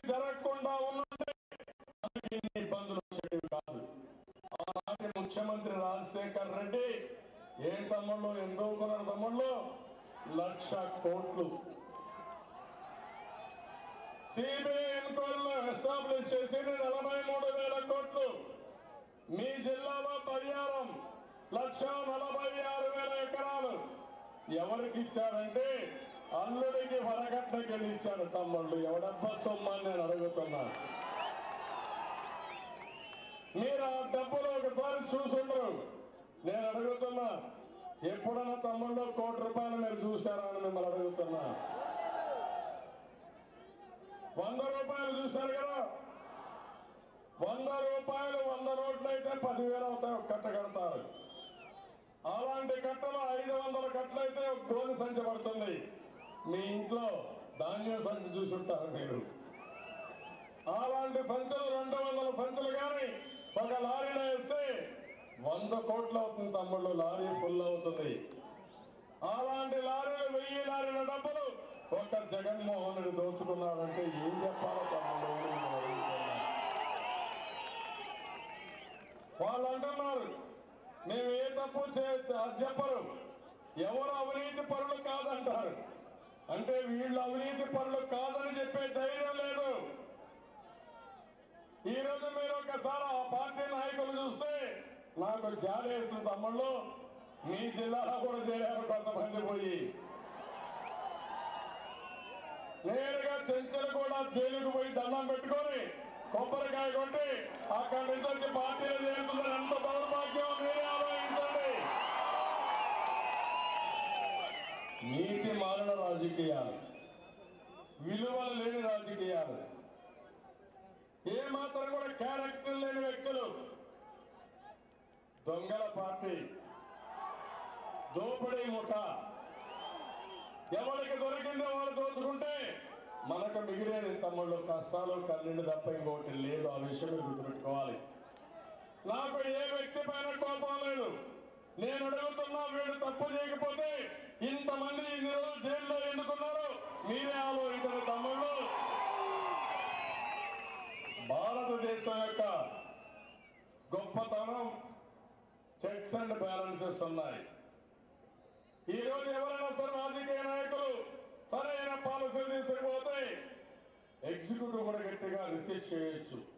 జరగకుండా ఉన్నట్టే మనకి ఇన్ని ఇబ్బందులు వచ్చేవి కాదు ఆనాటి ముఖ్యమంత్రి రాజశేఖర్ రెడ్డి ఏ తమ్ముళ్ళు ఎందుకున్నారు తమ్ముళ్ళు లక్ష కోట్లు సిబిఐ ఎన్క్వైరీలో ఎస్టాబ్లిష్ చేసింది నలభై మూడు వేల కోట్లు మీ జిల్లాలో పరిహారం లక్ష నలభై ఆరు వేల ఎకరాలు ఎవరికి ఇచ్చారంటే అల్లుడికి వరగట్టకి ఇచ్చారు తమ్ముళ్ళు ఎవడబ్బా సొమ్మని నేను అడుగుతున్నాను మీరు ఆ డబ్బులు ఒకసారి చూసుండ్రు నేను అడుగుతున్నా ఎప్పుడన్నా తమ్ముళ్ళు కోటి రూపాయలు మీరు చూశారా అని మిమ్మల్ని అడుగుతున్నా వంద రూపాయలు చూశారు కదా వంద రూపాయలు వంద నోట్లు అయితే పదివేలు అవుతాయి ఒక కట్ట కడతారు అలాంటి కట్టలు ఐదు వందల కట్టలు అయితే ఒక గోధుమ సంచి పడుతుంది మీ ఇంట్లో ధాన్యం సంచి చూసుంటారు మీరు అలాంటి సంచులు రెండు వందల సంచులు కానీ ఒక లారీలో వేస్తే వంద కోట్లు అవుతుంది తమ్ముళ్ళు లారీ ఫుల్ అవుతుంది అలాంటి లారీలు వెయ్యి లారీల డబ్బులు ఒక జగన్మోహన్ రెడ్డి దోచుకున్నాడంటే ఏం చెప్పాలో తమ్ముళ్ళు అని నేను అడుగుతున్నా. వాళ్ళు అంటున్నారు మేము ఏ తప్పు చే- అది చెప్పరు ఎవరు అవినీతి పరులు కాదంటారు అంటే వీళ్ళు అవినీతి పరులు కాదని చెప్పే ధైర్యం లేదు ఈ రోజు మీరు ఒకసారి ఆ పార్టీ నాయకులు చూస్తే నాకు జాలేసిన తమ్ముళ్ళు మీ జిల్లాలో కూడా చేరారు కొంతమంది పోయి నేరుగా చెంచలు కూడా జైలుకు పోయి దండం పెట్టుకొని కొబ్బరికాయ కొట్టి అక్కడి నుంచి వచ్చి పార్టీలు చేరుతున్నారు ఎంత దౌర్భాగ్యం మీరే ఆలోచించండి నీతి మారిన రాజకీయాలు విలువలు లేని రాజకీయాలు ఏ మాత్రం కూడా క్యారెక్టర్ లేని వ్యక్తులు దొంగల పార్టీ దోపిడీ ముఠ ఎవరికి దొరికిందో వాళ్ళు దోచుకుంటే మనకు మిగిలిన తమ్ముళ్ళు కష్టాలు కన్నీళ్ళు తప్ప ఇంకోటి లేదు ఆ విషయం మీరు గుర్తుపెట్టుకోవాలి నాకు ఏ వ్యక్తి పైన కోపం లేదు నేను అడుగుతున్నా వీళ్ళు తప్పు చేయకపోతే ఇంతమంది ఇన్ని రోజులు జైల్లో ఎందుకున్నారు మీరే ఆలోచించిన తమ్ముళ్ళు భారతదేశం యొక్క గొప్పతనం చెక్స్ అండ్ బ్యాలెన్సెస్ ఉన్నాయి ఈ రోజు ఎవరైనా సరే రాజకీయ నాయకులు సరైన పాలసీలు తీసుకుపోతే ఎగ్జిక్యూటివ్ కూడా గట్టిగా రిసీవ్ చేయొచ్చు